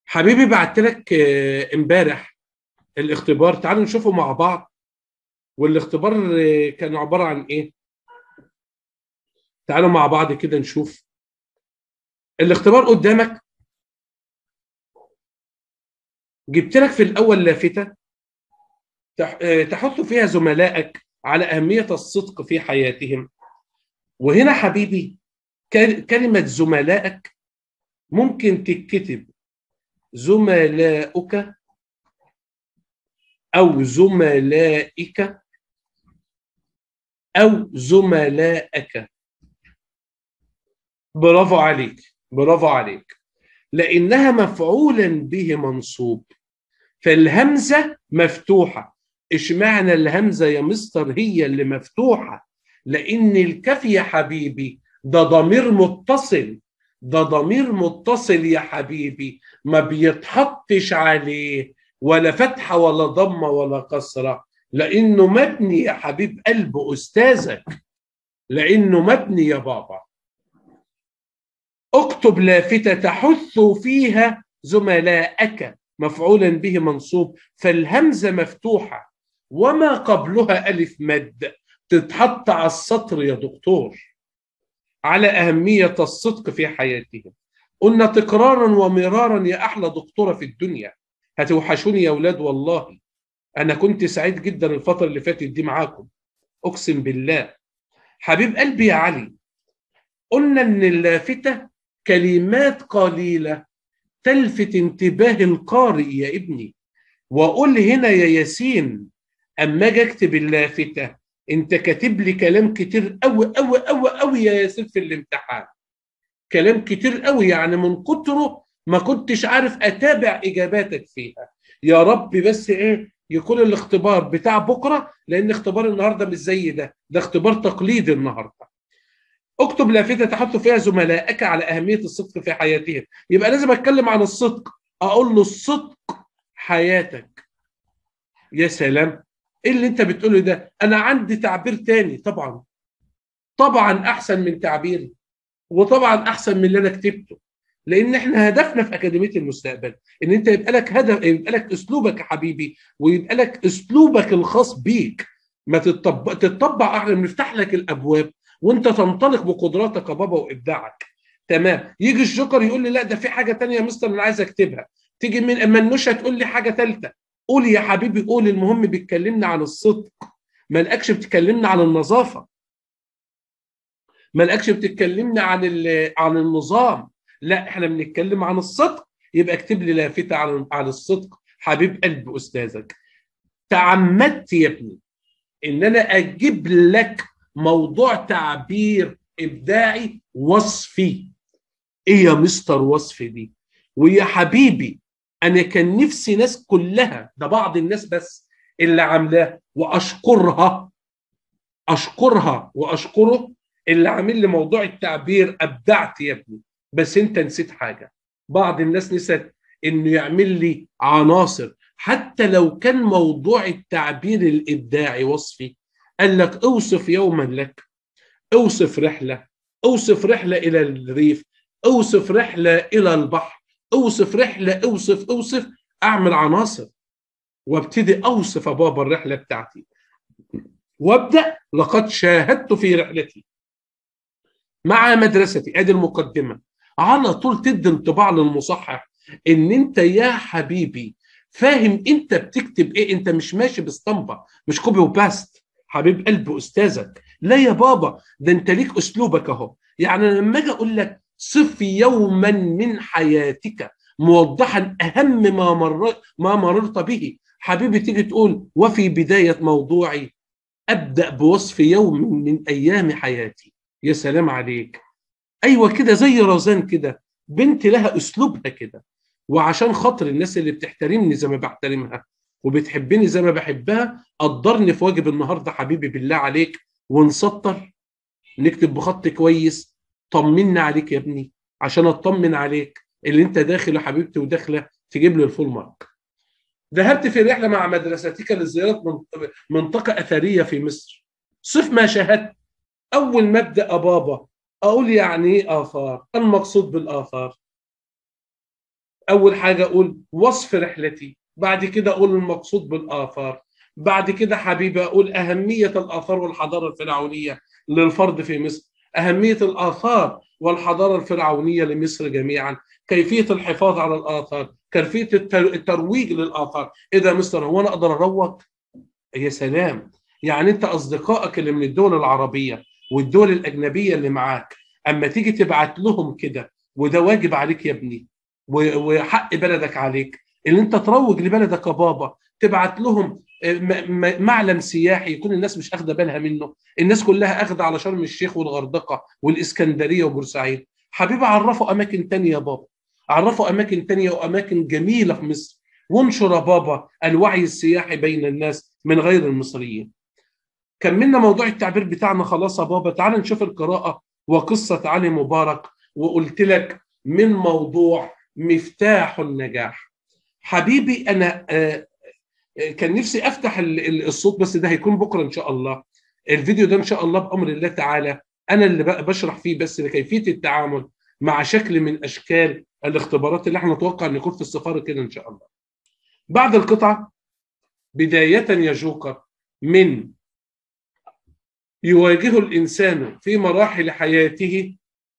حبيبي بعت لك آه، امبارح الاختبار تعالوا نشوفه مع بعض والاختبار آه، كان عباره عن ايه تعالوا مع بعض كده نشوف الاختبار قدامك جبت لك في الاول لافته تح- آه، تحث فيها زملائك على اهميه الصدق في حياتهم وهنا حبيبي كل- كلمه زملائك ممكن تتكتب زملاؤك او زملائك او زملائك برافو عليك برافو عليك لانها مفعولا به منصوب فالهمزه مفتوحه اشمعنى الهمزه يا مستر هي اللي مفتوحه لان الكاف يا حبيبي ده ضمير متصل ده ضمير متصل يا حبيبي ما بيتحطش عليه ولا فتحه ولا ضمه ولا كسره لانه مبني يا حبيب قلب استاذك لانه مبني يا بابا اكتب لافته تحث فيها زملائك مفعولا به منصوب فالهمزه مفتوحه وما قبلها الف مد تتحط على السطر يا دكتور على اهميه الصدق في حياتهم قلنا تكرارا ومرارا يا احلى دكتوره في الدنيا هتوحشوني يا اولاد والله انا كنت سعيد جدا الفتره اللي فاتت دي معاكم اقسم بالله حبيب قلبي يا علي قلنا ان اللافته كلمات قليله تلفت انتباه القارئ يا ابني واقول هنا يا ياسين اما اجي اكتب اللافته انت كاتب لي كلام كتير قوي قوي قوي قوي يا ياسين في الامتحان كلام كتير قوي يعني من كتره ما كنتش عارف اتابع اجاباتك فيها يا رب بس ايه يكون الاختبار بتاع بكره لان اختبار النهارده مش زي ده ده اختبار تقليدي النهارده اكتب لافته تحط فيها زملائك على اهميه الصدق في حياتهم يبقى لازم اتكلم عن الصدق اقول له الصدق حياتك يا سلام ايه اللي انت بتقوله ده انا عندي تعبير تاني طبعا طبعا احسن من تعبيري وطبعا احسن من اللي انا كتبته لان احنا هدفنا في اكاديميه المستقبل ان انت يبقى لك هدف يبقى لك اسلوبك يا حبيبي ويبقى لك اسلوبك الخاص بيك ما تطبق تطبق احنا بنفتح لك الابواب وانت تنطلق بقدراتك يا بابا وابداعك تمام يجي الجوكر يقول لي لا ده في حاجه تانية يا مستر انا عايز اكتبها تيجي من منوشه تقول لي حاجه ثالثه قول يا حبيبي قول المهم بيتكلمنا عن الصدق ما لقاكش بتكلمنا عن النظافه ما لقاكش بتتكلمنا عن ال- عن النظام لا احنا بنتكلم عن الصدق يبقى اكتب لي لافته عن عن الصدق حبيب قلب استاذك تعمدت يا ابني ان انا اجيب لك موضوع تعبير ابداعي وصفي ايه يا مستر وصفي دي ويا حبيبي انا كان نفسي ناس كلها ده بعض الناس بس اللي عاملاه واشكرها اشكرها واشكره اللي عامل لي موضوع التعبير ابدعت يا ابني بس انت نسيت حاجه بعض الناس نسيت انه يعمل لي عناصر حتى لو كان موضوع التعبير الابداعي وصفي قال لك اوصف يوما لك اوصف رحله اوصف رحله الى الريف اوصف رحله الى البحر اوصف رحله اوصف اوصف اعمل عناصر وابتدي اوصف يا بابا الرحله بتاعتي وابدا لقد شاهدت في رحلتي مع مدرستي ادي المقدمه على طول تدي انطباع للمصحح ان انت يا حبيبي فاهم انت بتكتب ايه انت مش ماشي باسطمبه مش كوبي وباست حبيب قلب استاذك لا يا بابا ده انت ليك اسلوبك اهو يعني لما اجي اقول لك صف يوما من حياتك موضحا اهم ما مر ما مررت به حبيبي تيجي تقول وفي بدايه موضوعي ابدا بوصف يوم من ايام حياتي يا سلام عليك ايوه كده زي رزان كده بنت لها اسلوبها كده وعشان خاطر الناس اللي بتحترمني زي ما بحترمها وبتحبني زي ما بحبها قدرني في واجب النهارده حبيبي بالله عليك ونسطر نكتب بخط كويس طمنا عليك يا ابني عشان اطمن عليك اللي انت داخل يا حبيبتي وداخله تجيب لي الفول مارك ذهبت في رحله مع مدرستك لزياره منطقه اثريه في مصر صف ما شاهدت اول ما ابدا بابا اقول يعني ايه اثار المقصود بالاثار اول حاجه اقول وصف رحلتي بعد كده اقول المقصود بالاثار بعد كده حبيبي اقول اهميه الاثار والحضاره الفرعونيه للفرد في مصر اهميه الاثار والحضاره الفرعونيه لمصر جميعا كيفيه الحفاظ على الاثار كيفيه الترويج للاثار اذا مستر هو انا اقدر اروج يا سلام يعني انت اصدقائك اللي من الدول العربيه والدول الاجنبيه اللي معاك اما تيجي تبعت لهم كده وده واجب عليك يا ابني وحق بلدك عليك اللي انت تروج لبلدك يا بابا تبعت لهم معلم سياحي يكون الناس مش اخده بالها منه الناس كلها اخده على شرم الشيخ والغردقه والاسكندريه وبورسعيد حبيبي عرفوا اماكن تانية يا بابا عرفوا اماكن تانية واماكن جميله في مصر وانشر يا بابا الوعي السياحي بين الناس من غير المصريين كملنا موضوع التعبير بتاعنا خلاص يا بابا تعال نشوف القراءه وقصه علي مبارك وقلت لك من موضوع مفتاح النجاح حبيبي انا كان نفسي افتح الصوت بس ده هيكون بكره ان شاء الله الفيديو ده ان شاء الله بامر الله تعالى انا اللي بشرح فيه بس كيفيه التعامل مع شكل من اشكال الاختبارات اللي احنا نتوقع ان يكون في السفاره كده ان شاء الله بعد القطعه بدايه يا جوكر من يواجه الانسان في مراحل حياته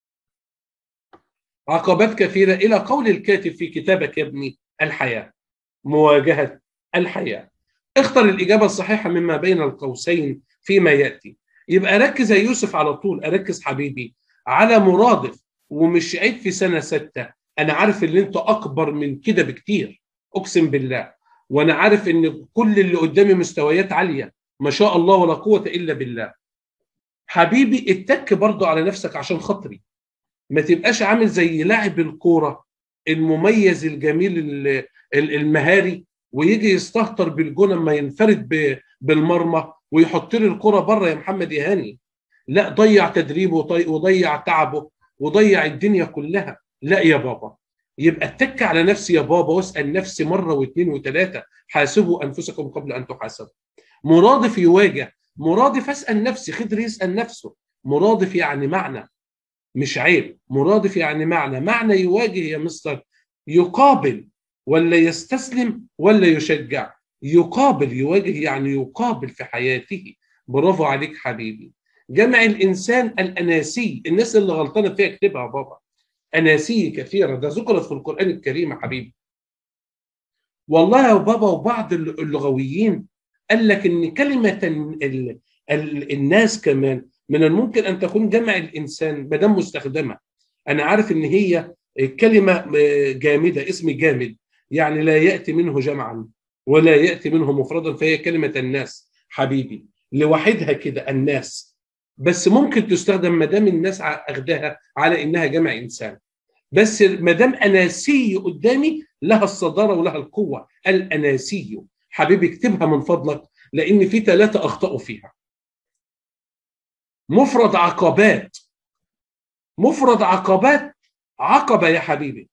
عقبات كثيره الى قول الكاتب في كتابك يا ابني الحياه مواجهه الحياه اختر الاجابه الصحيحه مما بين القوسين فيما ياتي يبقى ركز يا يوسف على طول اركز حبيبي على مرادف ومش عيب في سنه سته انا عارف ان انت اكبر من كده بكتير اقسم بالله وانا عارف ان كل اللي قدامي مستويات عاليه ما شاء الله ولا قوه الا بالله حبيبي اتك برضو على نفسك عشان خاطري ما تبقاش عامل زي لاعب الكوره المميز الجميل المهاري ويجي يستهتر بالجون اما ينفرد بالمرمى ويحط لي الكره بره يا محمد يهاني لا ضيع تدريبه وضيع تعبه وضيع الدنيا كلها لا يا بابا يبقى اتك على نفسي يا بابا واسال نفسي مره واثنين وثلاثه حاسبوا انفسكم قبل ان تحاسبوا مرادف يواجه مرادف اسال نفسي خضر يسال نفسه مرادف يعني معنى مش عيب مرادف يعني معنى معنى يواجه يا مستر يقابل ولا يستسلم ولا يشجع يقابل يواجه يعني يقابل في حياته برافو عليك حبيبي جمع الانسان الاناسي الناس اللي غلطانه فيها اكتبها يا بابا اناسي كثيره ده ذكرت في القران الكريم يا حبيبي والله يا بابا وبعض اللغويين قال لك ان كلمه ال ال الناس كمان من الممكن ان تكون جمع الانسان ما دام مستخدمه انا عارف ان هي كلمه جامده اسم جامد يعني لا ياتي منه جمعا ولا ياتي منه مفردا فهي كلمه الناس حبيبي لوحدها كده الناس بس ممكن تستخدم ما دام الناس اخدها على انها جمع انسان بس ما دام اناسي قدامي لها الصداره ولها القوه الاناسي حبيبي اكتبها من فضلك لان في ثلاثه اخطاوا فيها مفرد عقبات مفرد عقبات عقبه يا حبيبي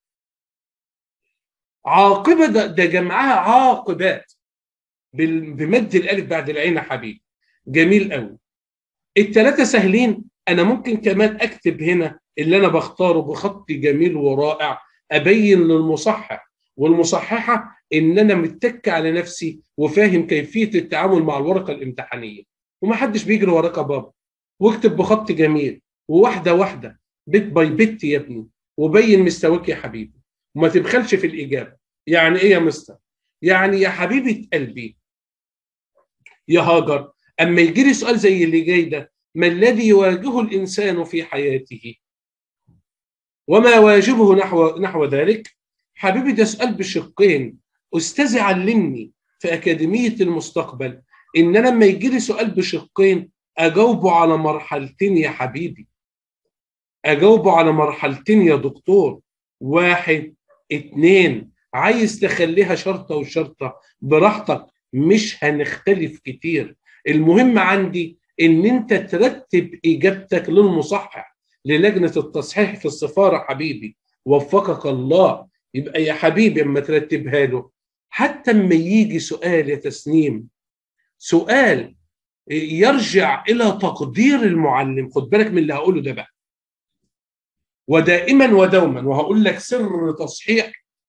عاقبه ده, ده جمعها عاقبات بمد الالف بعد العين يا حبيبي جميل قوي الثلاثه سهلين انا ممكن كمان اكتب هنا اللي انا بختاره بخط جميل ورائع ابين للمصحح والمصححه ان انا متك على نفسي وفاهم كيفيه التعامل مع الورقه الامتحانيه ومحدش بيجري وراك بابا واكتب بخط جميل وواحده واحده بيت باي بيت يا ابني وبين مستواك يا حبيبي وما تبخلش في الاجابه يعني ايه يا مستر يعني يا حبيبه قلبي يا هاجر اما يجي لي سؤال زي اللي جاي ده ما الذي يواجهه الانسان في حياته وما واجبه نحو نحو ذلك حبيبي ده سؤال بشقين استاذي علمني في اكاديميه المستقبل ان انا لما يجي لي سؤال بشقين اجاوبه على مرحلتين يا حبيبي اجاوبه على مرحلتين يا دكتور واحد اتنين عايز تخليها شرطه وشرطه براحتك مش هنختلف كتير المهم عندي ان انت ترتب اجابتك للمصحح للجنه التصحيح في السفاره حبيبي وفقك الله يبقى يا حبيبي اما ترتبها له حتى اما يجي سؤال يا تسنيم سؤال يرجع الى تقدير المعلم خد بالك من اللي هقوله ده بقى ودائما ودوما وهقول لك سر تصحيح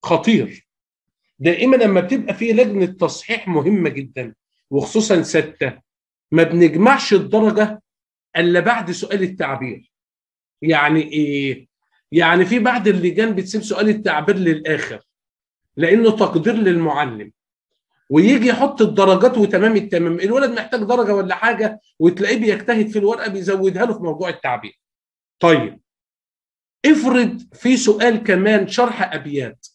خطير دائما لما بتبقى في لجنه تصحيح مهمه جدا وخصوصا سته ما بنجمعش الدرجه الا بعد سؤال التعبير يعني ايه يعني في بعض اللجان بتسيب سؤال التعبير للاخر لانه تقدير للمعلم ويجي يحط الدرجات وتمام التمام الولد محتاج درجه ولا حاجه وتلاقيه بيجتهد في الورقه بيزودها له في موضوع التعبير طيب افرض في سؤال كمان شرح ابيات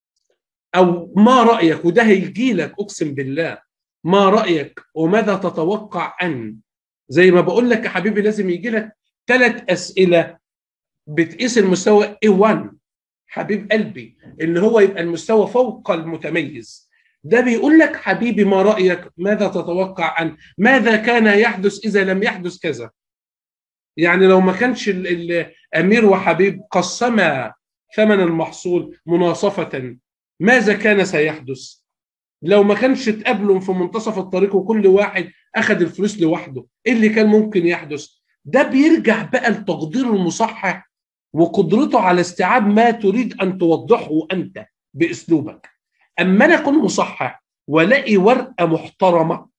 او ما رايك وده هيجي لك اقسم بالله ما رايك وماذا تتوقع ان زي ما بقول لك يا حبيبي لازم يجي لك ثلاث اسئله بتقيس المستوى A1 حبيب قلبي اللي هو يبقى المستوى فوق المتميز ده بيقول لك حبيبي ما رايك ماذا تتوقع عن ماذا كان يحدث اذا لم يحدث كذا يعني لو ما كانش الامير وحبيب قسما ثمن المحصول مناصفه ماذا كان سيحدث لو ما كانش اتقابلوا في منتصف الطريق وكل واحد اخذ الفلوس لوحده ايه اللي كان ممكن يحدث ده بيرجع بقى لتقدير المصحح وقدرته على استيعاب ما تريد ان توضحه انت باسلوبك اما انا اكون مصحح والاقي ورقه محترمه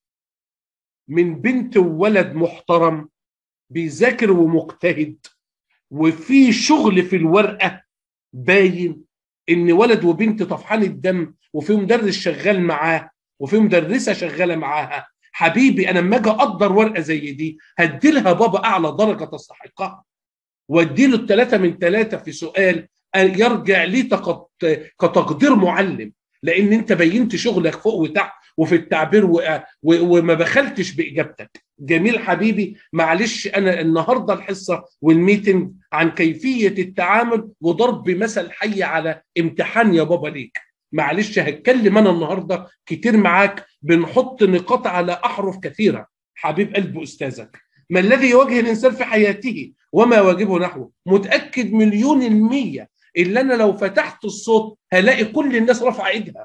من بنت وولد محترم بيذاكر ومجتهد وفي شغل في الورقه باين ان ولد وبنت طفحان الدم وفي مدرس شغال معاه وفي مدرسه شغاله معاها حبيبي انا لما اجي اقدر ورقه زي دي هدي لها بابا اعلى درجه تستحقها وادي له الثلاثه من ثلاثه في سؤال يرجع لي كتقدير معلم لان انت بينت شغلك فوق وتحت وفي التعبير و... و... وما بخلتش باجابتك جميل حبيبي معلش انا النهارده الحصه والميتنج عن كيفيه التعامل وضرب مثل حي على امتحان يا بابا ليك معلش هتكلم انا النهارده كتير معاك بنحط نقاط على احرف كثيره حبيب قلب استاذك ما الذي يواجه الانسان في حياته وما واجبه نحوه متاكد مليون الميه اللي انا لو فتحت الصوت هلاقي كل الناس رافعه ايدها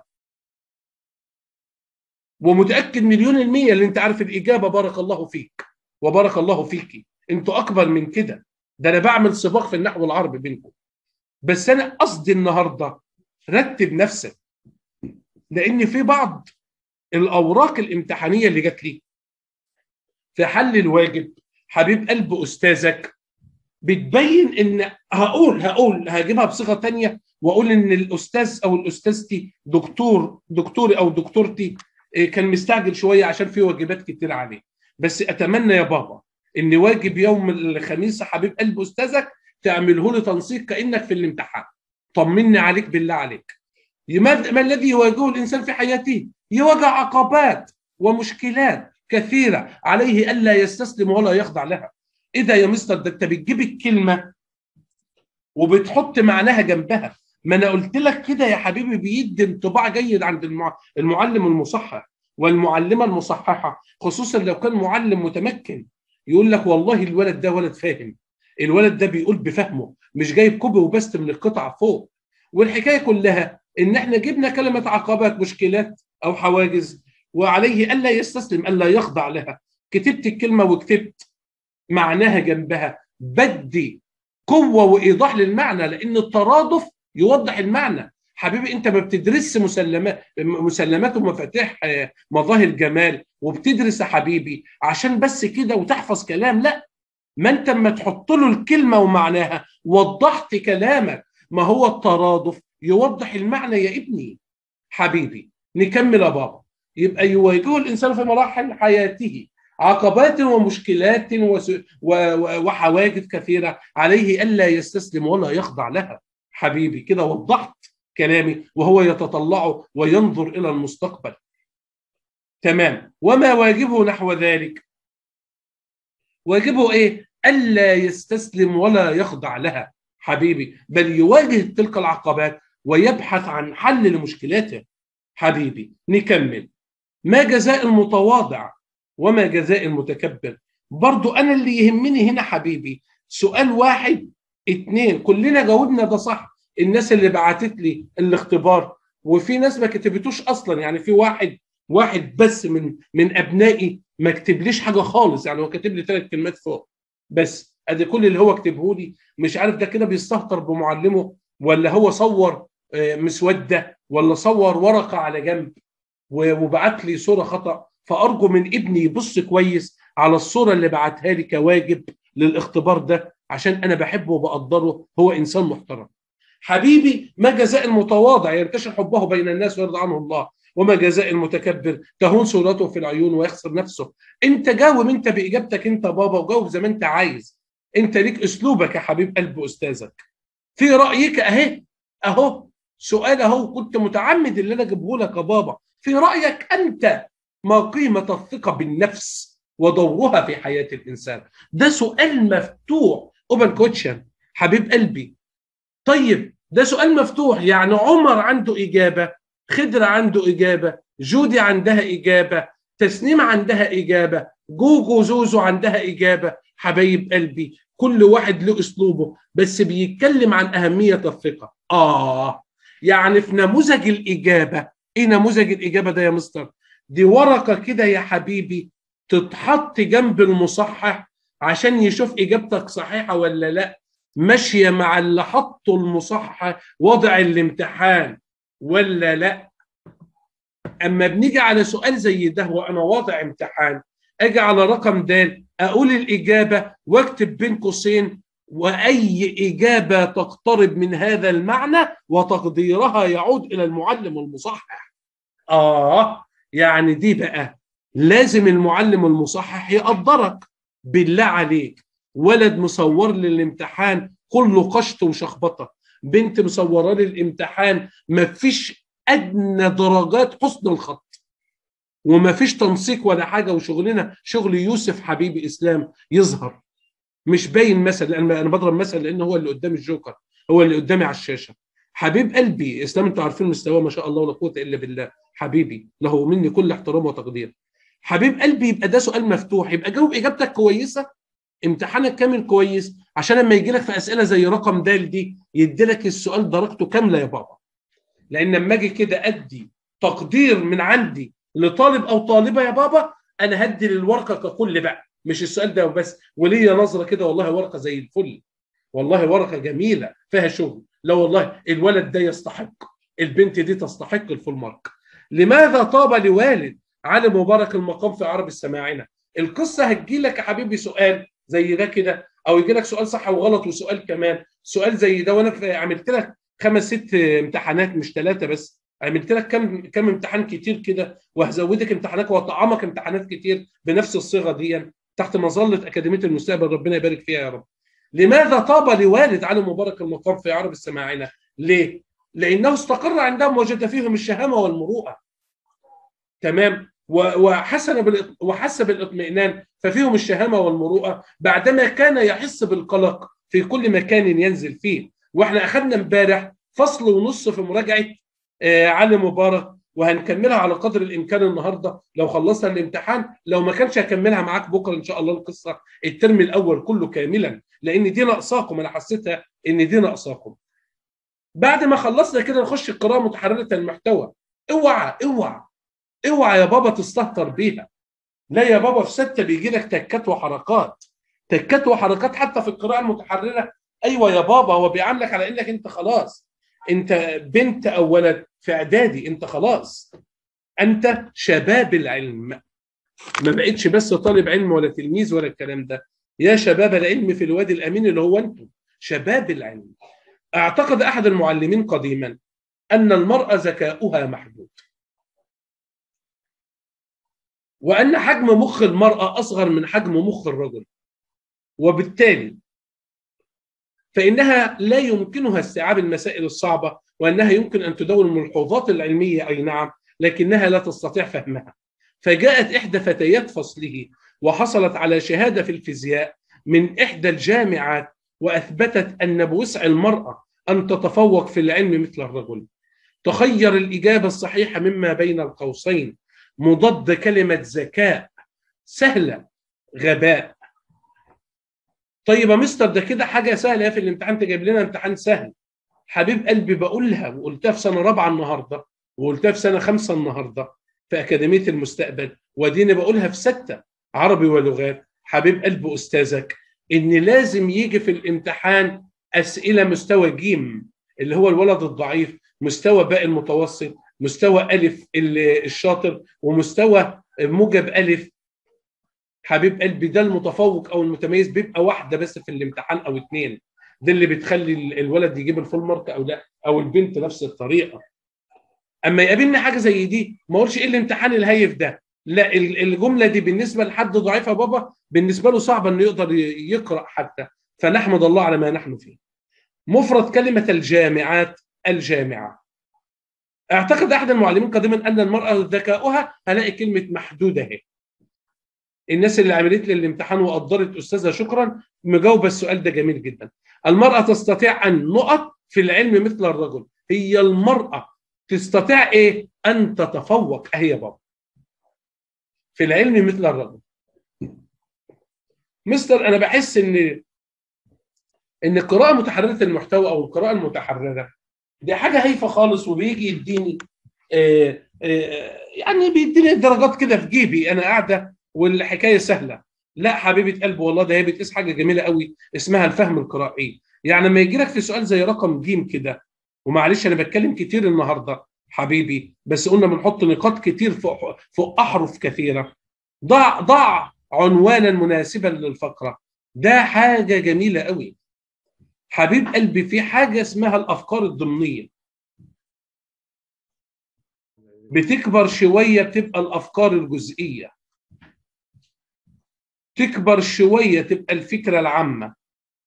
ومتاكد مليون الميه اللي انت عارف الاجابه بارك الله فيك وبارك الله فيك انتوا اكبر من كده ده انا بعمل سباق في النحو العربي بينكم بس انا قصدي النهارده رتب نفسك لان في بعض الاوراق الامتحانيه اللي جات لي في حل الواجب حبيب قلب استاذك بتبين ان هقول هقول هجيبها بصيغه تانية واقول ان الاستاذ او الاستاذتي دكتور دكتوري او دكتورتي كان مستعجل شويه عشان في واجبات كتير عليه بس اتمنى يا بابا ان واجب يوم الخميس حبيب قلب استاذك تعمله لي تنسيق كانك في الامتحان طمني عليك بالله عليك ما الذي يواجهه الانسان في حياته يواجه عقبات ومشكلات كثيره عليه الا يستسلم ولا يخضع لها اذا يا مستر ده انت بتجيب الكلمه وبتحط معناها جنبها ما انا قلت لك كده يا حبيبي بيدي انطباع جيد عند المعلم المصحح والمعلمه المصححه خصوصا لو كان معلم متمكن يقول لك والله الولد ده ولد فاهم الولد ده بيقول بفهمه مش جايب كوبي وبست من القطعه فوق والحكايه كلها ان احنا جبنا كلمه عقبات مشكلات او حواجز وعليه الا يستسلم الا يخضع لها كتبت الكلمه وكتبت معناها جنبها بدي قوه وايضاح للمعنى لان الترادف يوضح المعنى حبيبي انت ما بتدرس مسلمات مسلمات ومفاتيح مظاهر جمال وبتدرس يا حبيبي عشان بس كده وتحفظ كلام لا ما انت اما تحط له الكلمه ومعناها وضحت كلامك ما هو الترادف يوضح المعنى يا ابني حبيبي نكمل يا بابا يبقى يواجهه الانسان في مراحل حياته عقبات ومشكلات وحواجز كثيره عليه الا يستسلم ولا يخضع لها حبيبي كده وضحت كلامي وهو يتطلع وينظر الى المستقبل تمام وما واجبه نحو ذلك واجبه ايه الا يستسلم ولا يخضع لها حبيبي بل يواجه تلك العقبات ويبحث عن حل لمشكلاته حبيبي نكمل ما جزاء المتواضع وما جزاء المتكبر برضو انا اللي يهمني هنا حبيبي سؤال واحد اتنين كلنا جاوبنا ده صح الناس اللي بعتت لي الاختبار وفي ناس ما كتبتوش اصلا يعني في واحد واحد بس من من ابنائي ما كتبليش حاجه خالص يعني هو كاتب لي ثلاث كلمات فوق بس ادي كل اللي هو كتبه لي مش عارف ده كده بيستهتر بمعلمه ولا هو صور مسوده ولا صور ورقه على جنب وبعت لي صوره خطا فارجو من ابني يبص كويس على الصوره اللي بعتها لي كواجب للاختبار ده عشان انا بحبه وبقدره هو انسان محترم حبيبي ما جزاء المتواضع ينتشر حبه بين الناس ويرضى عنه الله وما جزاء المتكبر تهون صورته في العيون ويخسر نفسه انت جاوب انت باجابتك انت بابا وجاوب زي ما انت عايز انت ليك اسلوبك يا حبيب قلب استاذك في رايك اهي اهو سؤال اهو كنت متعمد اللي انا اجيبه لك يا بابا في رايك انت ما قيمه الثقه بالنفس ودورها في حياه الانسان ده سؤال مفتوح اوبن كوتشن حبيب قلبي طيب ده سؤال مفتوح يعني عمر عنده اجابه خضر عنده اجابه جودي عندها اجابه تسنيم عندها اجابه جوجو زوزو عندها اجابه حبايب قلبي كل واحد له اسلوبه بس بيتكلم عن اهميه الثقه اه يعني في نموذج الاجابه ايه نموذج الاجابه ده يا مستر دي ورقه كده يا حبيبي تتحط جنب المصحح عشان يشوف اجابتك صحيحه ولا لا ماشيه مع اللي حطه المصحح وضع الامتحان ولا لا اما بنيجي على سؤال زي ده وانا واضع امتحان اجي على رقم د اقول الاجابه واكتب بين قوسين واي اجابه تقترب من هذا المعنى وتقديرها يعود الى المعلم المصحح اه يعني دي بقى لازم المعلم المصحح يقدرك بالله عليك ولد مصور لي الامتحان كله قشط وشخبطه بنت مصوره لي الامتحان ما فيش ادنى درجات حسن الخط وما فيش تنسيق ولا حاجه وشغلنا شغل يوسف حبيبي اسلام يظهر مش باين مثل انا انا بضرب مثل لان هو اللي قدام الجوكر هو اللي قدامي على الشاشه حبيب قلبي اسلام انتوا عارفين مستواه ما شاء الله ولا قوه الا بالله حبيبي له مني كل احترام وتقدير حبيب قلبي يبقى ده سؤال مفتوح يبقى جاوب اجابتك كويسه امتحانك كامل كويس عشان لما يجي لك في اسئله زي رقم د دي يدي لك السؤال درجته كامله يا بابا لان لما اجي كده ادي تقدير من عندي لطالب او طالبه يا بابا انا هدي للورقه ككل بقى مش السؤال ده وبس وليا نظره كده والله ورقه زي الفل والله ورقه جميله فيها شغل لا والله الولد ده يستحق البنت دي تستحق الفول مارك لماذا طاب لوالد علي مبارك المقام في عرب السماعنه القصه هتجي لك يا حبيبي سؤال زي ده كده او يجي لك سؤال صح وغلط وسؤال كمان سؤال زي ده وانا عملت لك خمس ست امتحانات مش ثلاثه بس عملت لك كم كم امتحان كتير كده وهزودك امتحانات واطعمك امتحانات كتير بنفس الصيغه دي تحت مظله اكاديميه المستقبل ربنا يبارك فيها يا رب. لماذا طاب لوالد علي مبارك المقام في عرب السماعنه؟ ليه؟ لانه استقر عندهم وجد فيهم الشهامه والمروءه. تمام؟ وحسن وحس بالاطمئنان ففيهم الشهامه والمروءه بعدما كان يحس بالقلق في كل مكان ينزل فيه واحنا اخذنا امبارح فصل ونص في مراجعه آه علي مبارك وهنكملها على قدر الامكان النهارده لو خلصنا الامتحان لو ما كانش هكملها معاك بكره ان شاء الله القصه الترم الاول كله كاملا لان دي ناقصاكم انا حسيتها ان دي ناقصاكم بعد ما خلصنا كده نخش القراءه متحرره المحتوى اوعى اوعى اوعى يا بابا تستهتر بيها لا يا بابا في سته بيجي لك تكات وحركات تكات وحركات حتى في القراءه المتحرره ايوه يا بابا هو بيعاملك على انك انت خلاص انت بنت او ولد في اعدادي انت خلاص انت شباب العلم ما بقتش بس طالب علم ولا تلميذ ولا الكلام ده يا شباب العلم في الوادي الامين اللي هو انتم شباب العلم اعتقد احد المعلمين قديما ان المراه ذكاؤها محدود وان حجم مخ المراه اصغر من حجم مخ الرجل وبالتالي فانها لا يمكنها استيعاب المسائل الصعبه وانها يمكن ان تدون الملحوظات العلميه اي نعم لكنها لا تستطيع فهمها فجاءت احدى فتيات فصله وحصلت على شهاده في الفيزياء من احدى الجامعات واثبتت ان بوسع المراه ان تتفوق في العلم مثل الرجل تخير الاجابه الصحيحه مما بين القوسين مضاد كلمه ذكاء سهله غباء طيب يا مستر ده كده حاجه سهله في الامتحان تجيب لنا امتحان سهل حبيب قلبي بقولها وقلتها في سنه رابعه النهارده وقلتها في سنه خمسه النهارده في اكاديميه المستقبل وديني بقولها في سته عربي ولغات حبيب قلب استاذك ان لازم يجي في الامتحان اسئله مستوى جيم اللي هو الولد الضعيف مستوى باء المتوسط مستوى الف الشاطر ومستوى موجب الف حبيب قلبي ده المتفوق او المتميز بيبقى واحده بس في الامتحان او اثنين ده اللي بتخلي الولد يجيب الفول مارك او لا او البنت نفس الطريقه اما يقابلني حاجه زي دي ما اقولش ايه الامتحان الهيف ده لا الجمله دي بالنسبه لحد ضعيف يا بابا بالنسبه له صعب انه يقدر يقرا حتى فنحمد الله على ما نحن فيه مفرد كلمه الجامعات الجامعه اعتقد احد المعلمين قديما ان المراه ذكاؤها هلاقي كلمه محدوده اهي الناس اللي عملت لي الامتحان وقدرت استاذه شكرا مجاوبه السؤال ده جميل جدا المراه تستطيع ان نقط في العلم مثل الرجل هي المراه تستطيع ايه ان تتفوق اهي يا بابا في العلم مثل الرجل مستر انا بحس ان ان القراءه متحرره المحتوى او القراءه المتحرره دي حاجه هايفه خالص وبيجي يديني آآ آآ يعني بيديني درجات كده في جيبي انا قاعده والحكايه سهله لا حبيبه قلبي والله ده هي بتقيس حاجه جميله قوي اسمها الفهم القرائي يعني لما يجي لك في سؤال زي رقم ج كده ومعلش انا بتكلم كتير النهارده حبيبي بس قلنا بنحط نقاط كتير فوق فوق احرف كثيره ضع ضع عنوانا مناسبا للفقره ده حاجه جميله قوي حبيب قلبي في حاجه اسمها الافكار الضمنيه بتكبر شويه بتبقى الافكار الجزئيه تكبر شويه تبقى الفكره العامه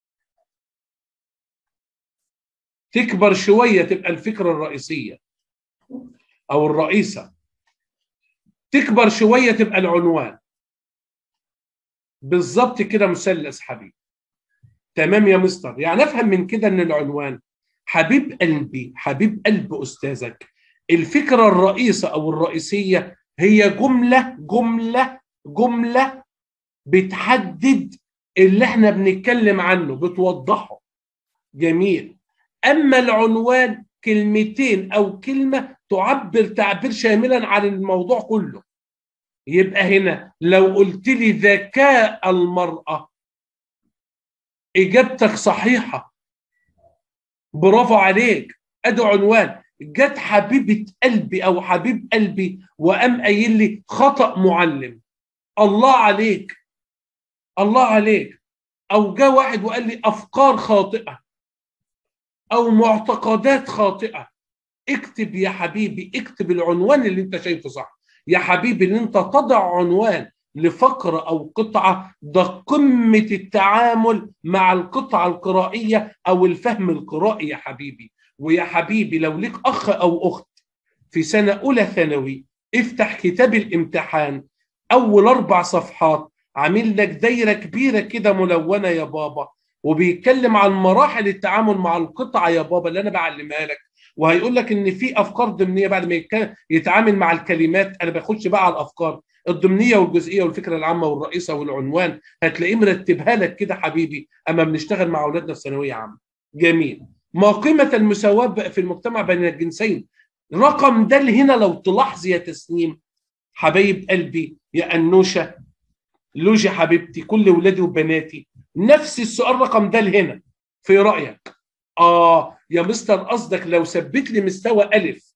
تكبر شويه تبقى الفكره الرئيسيه او الرئيسه تكبر شويه تبقى العنوان بالظبط كده مثلث حبيب تمام يا مستر يعني افهم من كده ان العنوان حبيب قلبي حبيب قلب استاذك الفكره الرئيسه او الرئيسيه هي جمله جمله جمله بتحدد اللي احنا بنتكلم عنه بتوضحه جميل اما العنوان كلمتين او كلمه تعبر تعبير شاملا عن الموضوع كله يبقى هنا لو قلت لي ذكاء المراه اجابتك صحيحه برافو عليك ادي عنوان جت حبيبه قلبي او حبيب قلبي وقام قايل لي خطا معلم الله عليك الله عليك او جاء واحد وقال لي افكار خاطئه او معتقدات خاطئه اكتب يا حبيبي اكتب العنوان اللي انت شايفه صح يا حبيبي ان انت تضع عنوان لفقرة أو قطعة ده قمة التعامل مع القطعة القرائية أو الفهم القرائي يا حبيبي ويا حبيبي لو ليك أخ أو أخت في سنة أولى ثانوي افتح كتاب الامتحان أول أربع صفحات عامل لك دايرة كبيرة كده ملونة يا بابا وبيتكلم عن مراحل التعامل مع القطعة يا بابا اللي أنا بعلمها لك وهيقول لك ان في افكار ضمنيه بعد ما يتعامل مع الكلمات انا بخش بقى على الافكار الضمنيه والجزئيه والفكره العامه والرئيسه والعنوان هتلاقيه مرتبها لك كده حبيبي اما بنشتغل مع اولادنا في ثانويه عامه جميل ما قيمه المساواه في المجتمع بين الجنسين رقم ده اللي هنا لو تلاحظ يا تسنيم حبايب قلبي يا انوشه لوجي حبيبتي كل ولادي وبناتي نفس السؤال رقم ده هنا في رايك اه يا مستر قصدك لو ثبت لي مستوى الف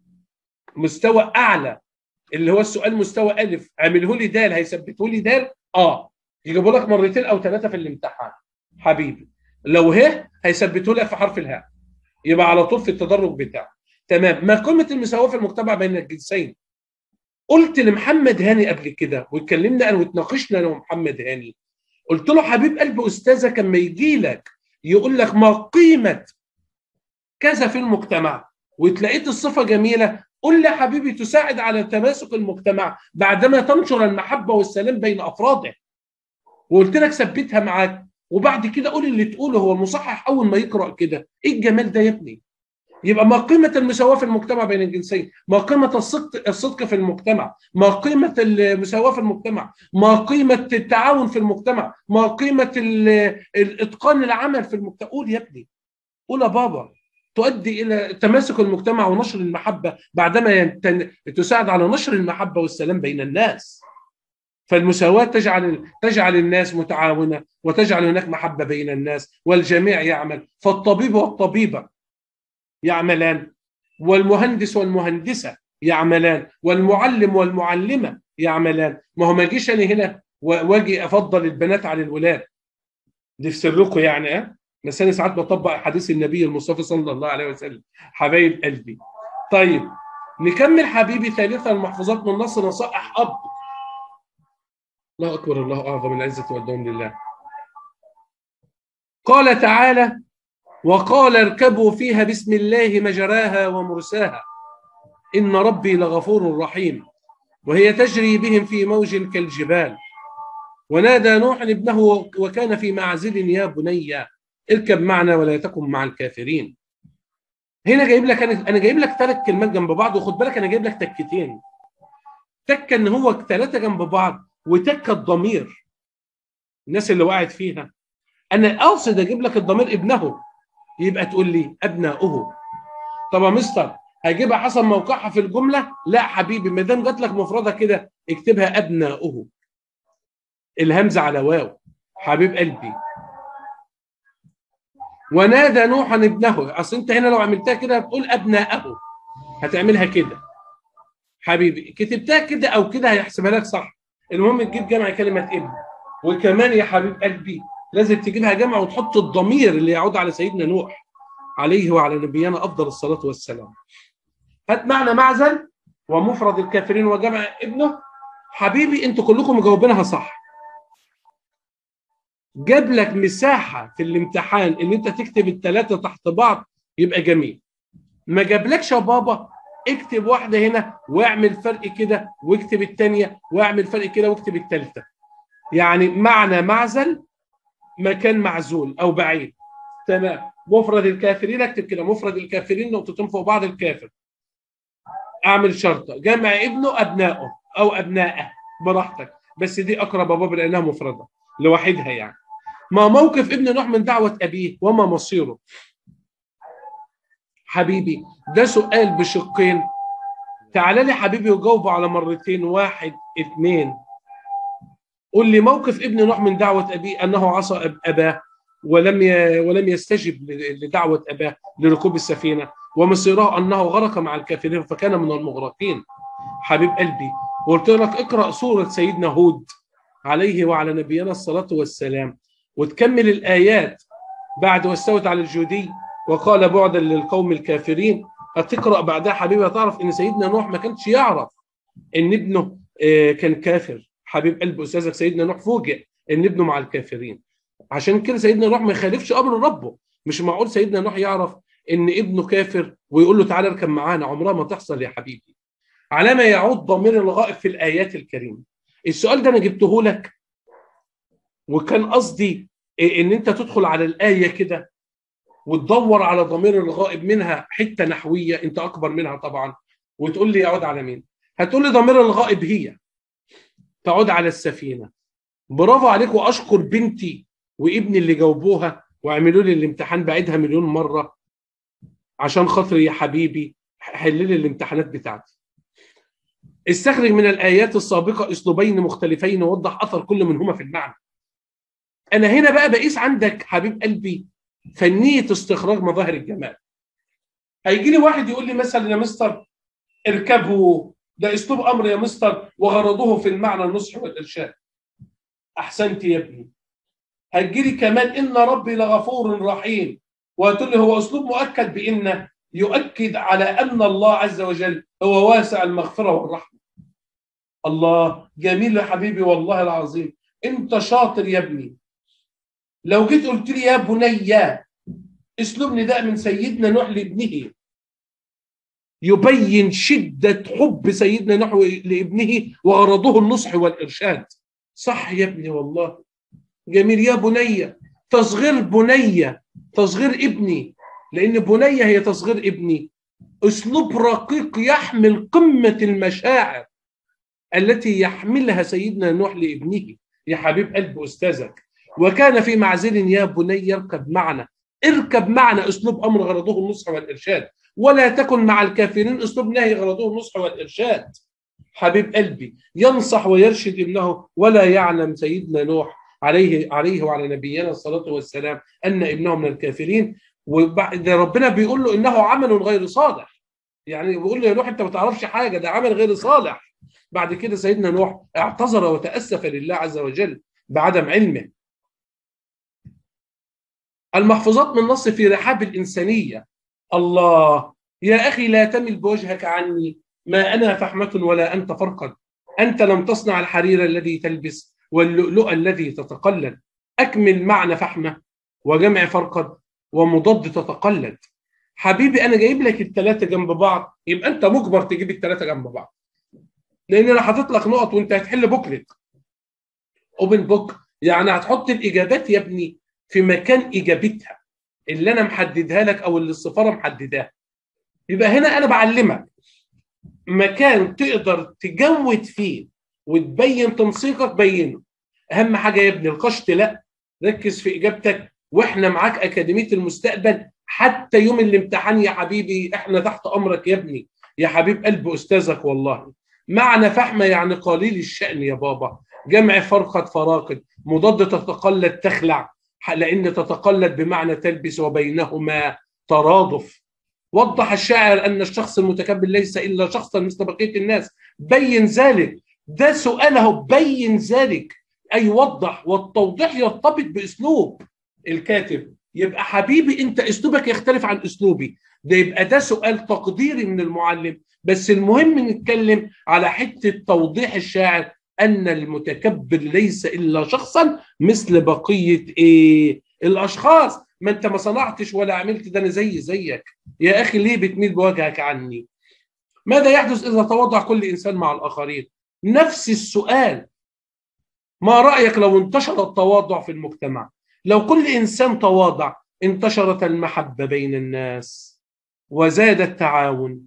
مستوى اعلى اللي هو السؤال مستوى الف عمله لي دال هيثبته لي دال اه يجيبوا لك مرتين او ثلاثه في الامتحان حبيبي لو ه هيثبته لك في حرف الهاء يبقى على طول في التدرج بتاعه تمام ما قيمه المساواه في المجتمع بين الجنسين قلت لمحمد هاني قبل كده واتكلمنا انا واتناقشنا انا ومحمد هاني قلت له حبيب قلب استاذك لما يجي لك يقول لك ما قيمه كذا في المجتمع وتلاقيت الصفه جميله قل لي حبيبي تساعد على تماسك المجتمع بعدما تنشر المحبه والسلام بين افراده وقلت لك ثبتها معاك وبعد كده قول اللي تقوله هو المصحح اول ما يقرا كده ايه الجمال ده يا ابني يبقى ما قيمه المساواه في المجتمع بين الجنسين ما قيمه الصدق الصدق في المجتمع ما قيمه المساواه في المجتمع ما قيمه التعاون في المجتمع ما قيمه الاتقان العمل في المجتمع قول يا ابني قول يا بابا تؤدي الى تماسك المجتمع ونشر المحبه بعدما ينتن... تساعد على نشر المحبه والسلام بين الناس فالمساواه تجعل تجعل الناس متعاونه وتجعل هناك محبه بين الناس والجميع يعمل فالطبيب والطبيبه يعملان والمهندس والمهندسه يعملان والمعلم والمعلمه يعملان ما هو ما يجيش انا هنا واجي افضل البنات على الولاد دي في سركم يعني اه بس انا ساعات بطبق حديث النبي المصطفى صلى الله عليه وسلم حبايب قلبي طيب نكمل حبيبي ثالثا المحفوظات من نص نصائح اب الله اكبر الله اعظم العزه والدوم لله قال تعالى وقال اركبوا فيها بسم الله مجراها ومرساها ان ربي لغفور رحيم وهي تجري بهم في موج كالجبال ونادى نوح ابنه وكان في معزل يا بني اركب معنا ولا تكن مع الكافرين هنا جايب لك انا انا جايب لك ثلاث كلمات جنب بعض وخد بالك انا جايب لك تكتين تكه ان هو ثلاثه جنب بعض وتكه الضمير الناس اللي وقعت فيها انا اقصد اجيب لك الضمير ابنه يبقى تقول لي ابناؤه طب يا مستر هجيبها حسب موقعها في الجمله لا حبيبي ما دام جات لك مفرده كده اكتبها ابناؤه الهمزه على واو حبيب قلبي ونادى نوحا ابنه اصل انت هنا لو عملتها كده هتقول ابناءه هتعملها كده حبيبي كتبتها كده او كده هيحسبها لك صح المهم تجيب جمع كلمه ابن وكمان يا حبيب قلبي لازم تجيبها جمع وتحط الضمير اللي يعود على سيدنا نوح عليه وعلى نبينا افضل الصلاه والسلام هات معنى معزل ومفرد الكافرين وجمع ابنه حبيبي انتوا كلكم مجاوبينها صح جاب لك مساحه في الامتحان ان انت تكتب الثلاثه تحت بعض يبقى جميل ما جابلكش يا بابا اكتب واحده هنا واعمل فرق كده واكتب الثانيه واعمل فرق كده واكتب الثالثه يعني معنى معزل مكان معزول او بعيد تمام مفرد الكافرين اكتب كده مفرد الكافرين نقطتين فوق بعض الكافر اعمل شرطه جمع ابنه ابنائه او ابنائه براحتك بس دي اقرب باب لانها مفرده لوحدها يعني ما موقف ابن نوح من دعوه ابيه وما مصيره حبيبي ده سؤال بشقين تعال لي حبيبي وجاوبه على مرتين واحد اثنين قل لي موقف ابن نوح من دعوة أبيه أنه عصى أباه ولم ولم يستجب لدعوة أباه لركوب السفينة ومصيره أنه غرق مع الكافرين فكان من المغرقين حبيب قلبي وقلت لك اقرأ سورة سيدنا هود عليه وعلى نبينا الصلاة والسلام وتكمل الآيات بعد واستوت على الجودي وقال بعدا للقوم الكافرين هتقرأ بعدها حبيبي هتعرف إن سيدنا نوح ما كانش يعرف إن ابنه كان كافر حبيب قلب استاذك سيدنا نوح فوجئ ان ابنه مع الكافرين عشان كده سيدنا نوح ما يخالفش امر ربه مش معقول سيدنا نوح يعرف ان ابنه كافر ويقول له تعالى اركب معانا عمرها ما تحصل يا حبيبي على ما يعود ضمير الغائب في الايات الكريمه السؤال ده انا جبته لك وكان قصدي ان انت تدخل على الايه كده وتدور على ضمير الغائب منها حته نحويه انت اكبر منها طبعا وتقول لي يعود على مين هتقول لي ضمير الغائب هي تعود على السفينه برافو عليك واشكر بنتي وابني اللي جاوبوها وعملوا لي الامتحان بعيدها مليون مره عشان خاطري يا حبيبي حل لي الامتحانات بتاعتي استخرج من الايات السابقه اسلوبين مختلفين ووضح اثر كل منهما في المعنى انا هنا بقى بقيس عندك حبيب قلبي فنيه استخراج مظاهر الجمال هيجي لي واحد يقول لي مثلا يا مستر اركبوا ده اسلوب امر يا مستر وغرضه في المعنى النصح والارشاد احسنت يا ابني هتجي لي كمان ان ربي لغفور رحيم وهتقول لي هو اسلوب مؤكد بان يؤكد على ان الله عز وجل هو واسع المغفره والرحمه الله جميل يا حبيبي والله العظيم انت شاطر يا ابني لو جيت قلت لي يا بني اسلوب نداء من سيدنا نوح لابنه يبين شدة حب سيدنا نوح لابنه وغرضه النصح والإرشاد صح يا ابني والله جميل يا بني تصغير بنية تصغير ابني لأن بنية هي تصغير ابني أسلوب رقيق يحمل قمة المشاعر التي يحملها سيدنا نوح لابنه يا حبيب قلب أستاذك وكان في معزل يا بني اركب معنا اركب معنا أسلوب أمر غرضه النصح والإرشاد ولا تكن مع الكافرين اسلوب نهي غرضه النصح والارشاد حبيب قلبي ينصح ويرشد ابنه ولا يعلم سيدنا نوح عليه عليه وعلى نبينا الصلاه والسلام ان ابنه من الكافرين وبعد ربنا بيقول له انه عمل غير صالح يعني بيقول له يا نوح انت ما تعرفش حاجه ده عمل غير صالح بعد كده سيدنا نوح اعتذر وتاسف لله عز وجل بعدم علمه المحفوظات من النص في رحاب الانسانيه الله يا اخي لا تمل بوجهك عني ما انا فحمه ولا انت فرقد انت لم تصنع الحرير الذي تلبس واللؤلؤ الذي تتقلد اكمل معنى فحمه وجمع فرقد ومضاد تتقلد حبيبي انا جايب لك الثلاثه جنب بعض يبقى انت مجبر تجيب الثلاثه جنب بعض لان انا حاطط لك نقط وانت هتحل بوكلت اوبن بوك يعني هتحط الاجابات يا ابني في مكان اجابتها اللي انا محددها لك او اللي السفاره محدداها يبقى هنا انا بعلمك مكان تقدر تجود فيه وتبين تنسيقك بينه اهم حاجه يا ابني القشط لا ركز في اجابتك واحنا معاك اكاديميه المستقبل حتى يوم الامتحان يا حبيبي احنا تحت امرك يا ابني يا حبيب قلب استاذك والله معنى فحمه يعني قليل الشان يا بابا جمع فرقة فراقد مضاد تتقلد تخلع لان تتقلد بمعنى تلبس وبينهما ترادف وضح الشاعر ان الشخص المتكبر ليس الا شخصا مثل بقيه الناس بين ذلك ده سؤاله بين ذلك اي وضح والتوضيح يرتبط باسلوب الكاتب يبقى حبيبي انت اسلوبك يختلف عن اسلوبي ده يبقى ده سؤال تقديري من المعلم بس المهم نتكلم على حته توضيح الشاعر ان المتكبر ليس الا شخصا مثل بقيه ايه الاشخاص ما انت ما صنعتش ولا عملت ده انا زي زيك يا اخي ليه بتميل بوجهك عني ماذا يحدث اذا تواضع كل انسان مع الاخرين نفس السؤال ما رايك لو انتشر التواضع في المجتمع لو كل انسان تواضع انتشرت المحبه بين الناس وزاد التعاون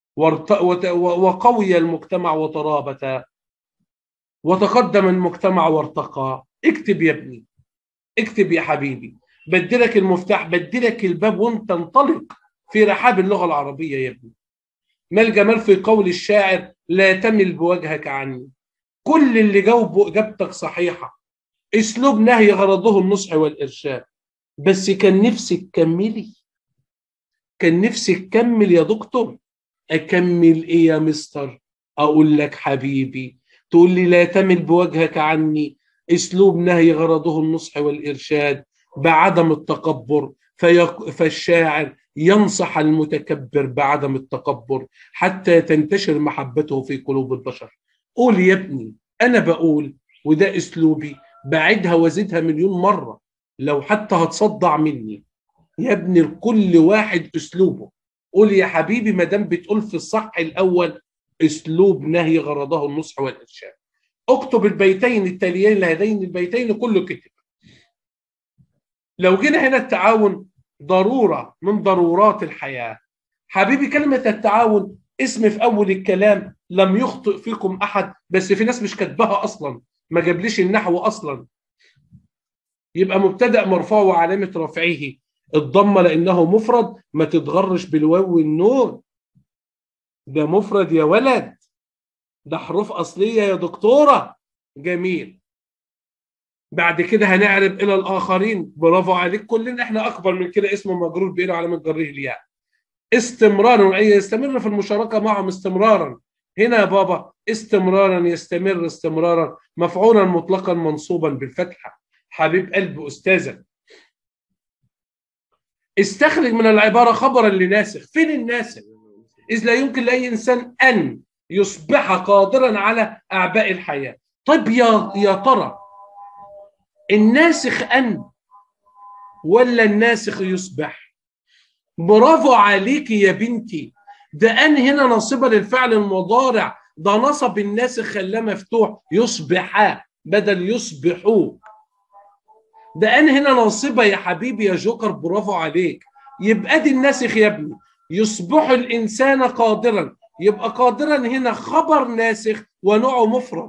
وقوي المجتمع وترابط وتقدم المجتمع وارتقى اكتب يا ابني اكتب يا حبيبي بدلك المفتاح بدلك الباب وانت انطلق في رحاب اللغه العربيه يا ابني ما الجمال في قول الشاعر لا تمل بوجهك عني كل اللي جاوبوا اجابتك صحيحه اسلوب نهي غرضه النصح والارشاد بس كان نفسي تكملي كان نفسي تكمل يا دكتور اكمل ايه يا مستر اقول لك حبيبي تقول لي لا تمل بوجهك عني اسلوب نهي غرضه النصح والارشاد بعدم التكبر فيق... فالشاعر ينصح المتكبر بعدم التكبر حتى تنتشر محبته في قلوب البشر قول يا ابني انا بقول وده اسلوبي بعدها وزدها مليون مره لو حتى هتصدع مني يا ابني لكل واحد اسلوبه قول يا حبيبي ما دام بتقول في الصح الاول اسلوب نهي غرضه النصح والارشاد اكتب البيتين التاليين لهذين البيتين كله كتب لو جينا هنا التعاون ضروره من ضرورات الحياه حبيبي كلمه التعاون اسم في اول الكلام لم يخطئ فيكم احد بس في ناس مش كاتباها اصلا ما جابليش النحو اصلا يبقى مبتدا مرفوع وعلامه رفعه الضمه لانه مفرد ما تتغرش بالواو والنون ده مفرد يا ولد ده حروف اصليه يا دكتوره جميل بعد كده هنعرب الى الاخرين برافو عليك كلنا احنا اكبر من كده اسمه مجرور بإله علامه جره الياء استمرارا اي يستمر في المشاركه معهم استمرارا هنا يا بابا استمرارا يستمر استمرارا مفعولا مطلقا منصوبا بالفتحه حبيب قلب استاذك استخرج من العباره خبرا لناسخ فين الناسخ اذ لا يمكن لاي انسان ان يصبح قادرا على اعباء الحياه طيب يا يا ترى الناسخ ان ولا الناسخ يصبح برافو عليك يا بنتي ده ان هنا ناصبه للفعل المضارع ده نصب الناسخ خلاه مفتوح يصبح بدل يصبحوا ده ان هنا ناصبه يا حبيبي يا جوكر برافو عليك يبقى دي الناسخ يا ابني يصبح الانسان قادرا يبقى قادرا هنا خبر ناسخ ونوعه مفرد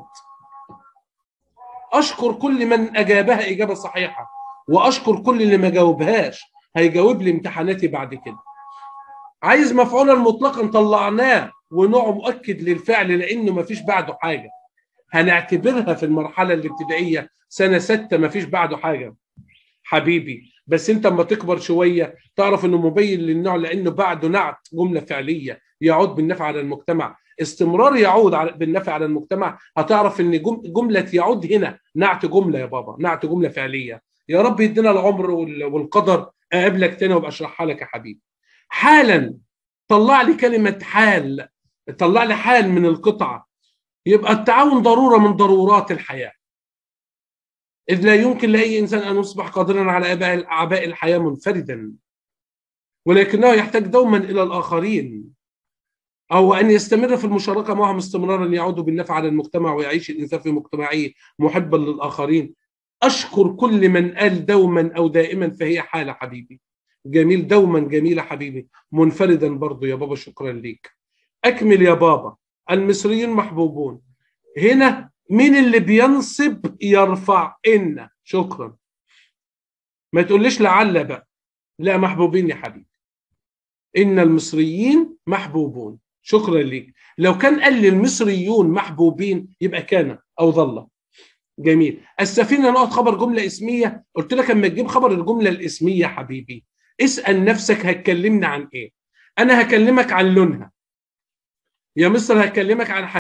اشكر كل من اجابها اجابه صحيحه واشكر كل اللي ما جاوبهاش هيجاوب لي امتحاناتي بعد كده عايز مفعولا مطلقا طلعناه ونوعه مؤكد للفعل لانه ما فيش بعده حاجه هنعتبرها في المرحله الابتدائيه سنه سته ما فيش بعده حاجه حبيبي بس انت اما تكبر شويه تعرف انه مبين للنوع لانه بعده نعت جمله فعليه يعود بالنفع على المجتمع استمرار يعود على بالنفع على المجتمع هتعرف ان جم- جمله يعود هنا نعت جمله يا بابا نعت جمله فعليه يا رب يدينا العمر وال- والقدر اقابلك تاني وابقى اشرحها لك يا حبيبي حالا طلع لي كلمه حال طلع لي حال من القطعه يبقى التعاون ضروره من ضرورات الحياه إذ لا يمكن لأي إنسان أن يصبح قادرا على أباء أعباء الحياة منفردا ولكنه يحتاج دوما إلى الآخرين أو أن يستمر في المشاركة معهم استمرارا يعود بالنفع على المجتمع ويعيش الإنسان في مجتمعه محبا للآخرين أشكر كل من قال دوما أو دائما فهي حالة حبيبي جميل دوما جميلة حبيبي منفردا برضو يا بابا شكرا ليك أكمل يا بابا المصريين محبوبون هنا مين اللي بينصب يرفع إن شكرا ما تقوليش لعل بقى لا محبوبين يا حبيبي إن المصريين محبوبون شكرا ليك لو كان قال لي المصريون محبوبين يبقى كان أو ظل جميل السفينة نقط خبر جملة اسمية قلت لك اما تجيب خبر الجملة الاسمية حبيبي اسأل نفسك هتكلمنا عن ايه انا هكلمك عن لونها يا مصر هكلمك عن